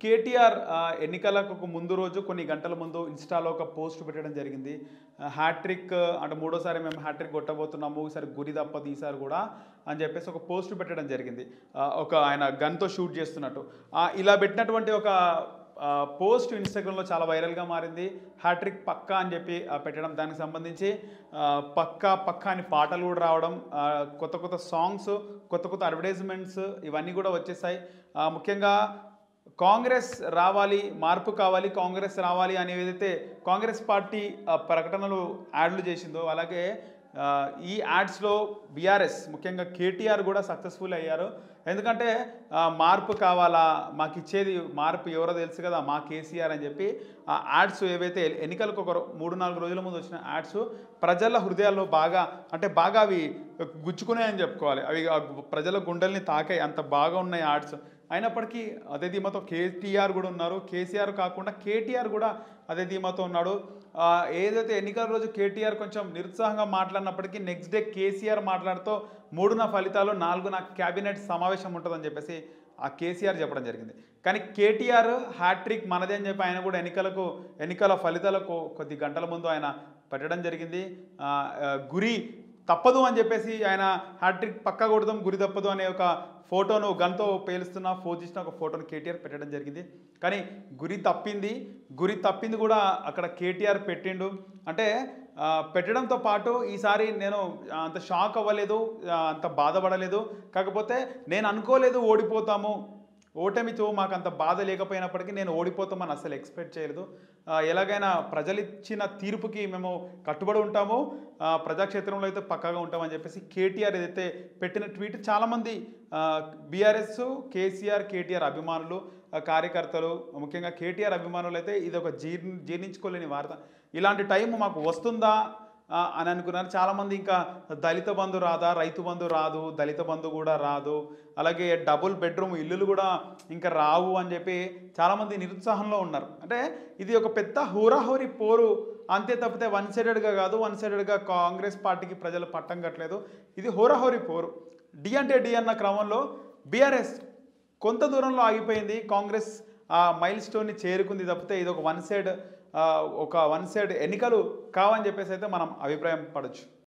కేటీఆర్ ఆ, ఎన్నికలకు ఒక ముందు రోజు కొన్ని గంటల ముందు ఇన్స్టాలో ఒక పోస్ట్ పెట్టడం జరిగింది ఆ, హ్యాట్రిక్ అంటే మూడోసారి మేము హ్యాట్రిక్ కొట్టబోతున్నాము ఈసారి గురి తప్పదు ఈసారి కూడా అని చెప్పేసి ఒక పోస్ట్ పెట్టడం జరిగింది ఆ, ఒక ఆయన గన్తో షూట్ చేస్తున్నట్టు ఆ, ఇలా పెట్టినటువంటి ఒక ఆ, పోస్ట్ ఇన్స్టాగ్రామ్లో చాలా వైరల్గా మారింది హ్యాట్రిక్ పక్కా అని చెప్పి ఆ, పెట్టడం దానికి సంబంధించి ఆ, పక్కా పక్కా అని పాటలు కూడా రావడం ఆ, కొత్త కొత్త సాంగ్స్ కొత్త కొత్త అడ్వర్టైజ్మెంట్స్ ఇవన్నీ కూడా వచ్చేసాయి ఆ, ముఖ్యంగా కాంగ్రెస్ రావాలి మార్పు కావాలి కాంగ్రెస్ రావాలి అని ఏదైతే కాంగ్రెస్ పార్టీ ఆ, ప్రకటనలు యాడ్లు చేసిందో అలాగే ఆ, ఈ యాడ్స్లో బీఆర్ఎస్ ముఖ్యంగా కేటీఆర్ కూడా సక్సెస్ఫుల్ అయ్యారు ఎందుకంటే ఆ, మార్పు కావాలా మాకు ఇచ్చేది మార్పు ఎవరో తెలుసు కదా మా కేసీఆర్ అని చెప్పి ఆ యాడ్స్ ఏవైతే ఎన్నికలకు ఒక రో- మూడు నాలుగు రోజుల ముందు వచ్చిన యాడ్స్ ప్రజల హృదయాల్లో బాగా అంటే బాగా అవి గుచ్చుకున్నాయని చెప్పుకోవాలి అవి ఆ ప్రజల గుండెల్ని తాకాయి అంత బాగా ఉన్నాయి యాడ్స్ అయినప్పటికీ అదే ధీమాతో కేటీఆర్ కూడా ఉన్నారు కేసీఆర్ కాకుండా కేటీఆర్ కూడా అదే ధీమాతో ఉన్నాడు ఆ, ఏదైతే ఎన్నికల రోజు కేటీఆర్ కొంచెం నిరుత్సాహంగా మాట్లాడినప్పటికీ నెక్స్ట్ డే కేసీఆర్ మాట్లాడుతూ మూడున ఫలితాలు నాలుగున క్యాబినెట్ సమావేశం ఉంటుందని చెప్పేసి ఆ కేసీఆర్ చెప్పడం జరిగింది కానీ కేటీఆర్ హ్యాట్రిక్ మనదే అని చెప్పి ఆయన కూడా ఎన్నికలకు ఎన్నికల ఫలితాలకు కొద్ది గంటల ముందు ఆయన పెట్టడం జరిగింది ఆ, ఆ, గురి తప్పదు అని చెప్పేసి ఆయన హ్యాట్రిక్ పక్క కొడదాం గురి తప్పదు అనే ఒక ఫోటోను గన్తో పేలుస్తున్న ఫోజిస్తున్న ఒక ఫోటోను కేటీఆర్ పెట్టడం జరిగింది కానీ గురి తప్పింది గురి తప్పింది కూడా అక్కడ కేటీఆర్ పెట్టిండు అంటే ఆ, పెట్టడంతో పాటు ఈసారి నేను అంత షాక్ అవ్వలేదు ఆ, అంత బాధపడలేదు కాకపోతే నేను అనుకోలేదు ఓడిపోతాము ఓటమితో మాకు అంత బాధ లేకపోయినప్పటికీ నేను ఓడిపోతామని అసలు ఎక్స్పెక్ట్ చేయలేదు ఆ, ఎలాగైనా ప్రజలు ఇచ్చిన తీర్పుకి మేము కట్టుబడి ఉంటాము ఆ, ప్రజాక్షేత్రంలో అయితే పక్కాగా ఉంటామని చెప్పేసి కేటీఆర్ ఏదైతే పెట్టిన ట్వీట్ చాలామంది బీఆర్ఎస్ కేసీఆర్ కేటీఆర్ అభిమానులు ఆ, కార్యకర్తలు ముఖ్యంగా కేటీఆర్ అభిమానులు అయితే ఇది ఒక జీర్ణ జీర్ణించుకోలేని వార్త ఇలాంటి టైం మాకు వస్తుందా ఆ, అని అనుకున్నారు చాలామంది ఇంకా దళిత బంధు రాదా రైతు బంధు రాదు దళిత బంధు కూడా రాదు అలాగే డబుల్ బెడ్రూమ్ ఇల్లులు కూడా ఇంకా రావు అని చెప్పి చాలామంది నిరుత్సాహంలో ఉన్నారు అంటే ఇది ఒక పెద్ద హోరాహోరీ పోరు అంతే తప్పితే వన్ సైడెడ్గా కాదు వన్ సైడెడ్గా కాంగ్రెస్ పార్టీకి ప్రజలు పట్టం కట్టలేదు ఇది హోరాహోరీ పోరు డి అంటే డి అన్న క్రమంలో బీఆర్ఎస్ కొంత దూరంలో ఆగిపోయింది కాంగ్రెస్ ఆ మైల్ స్టోన్ని చేరుకుంది తప్పితే ఇది ఒక వన్ సైడ్ ఒక వన్ సైడ్ ఎన్నికలు కావని చెప్పేసి అయితే మనం అభిప్రాయం పడవచ్చు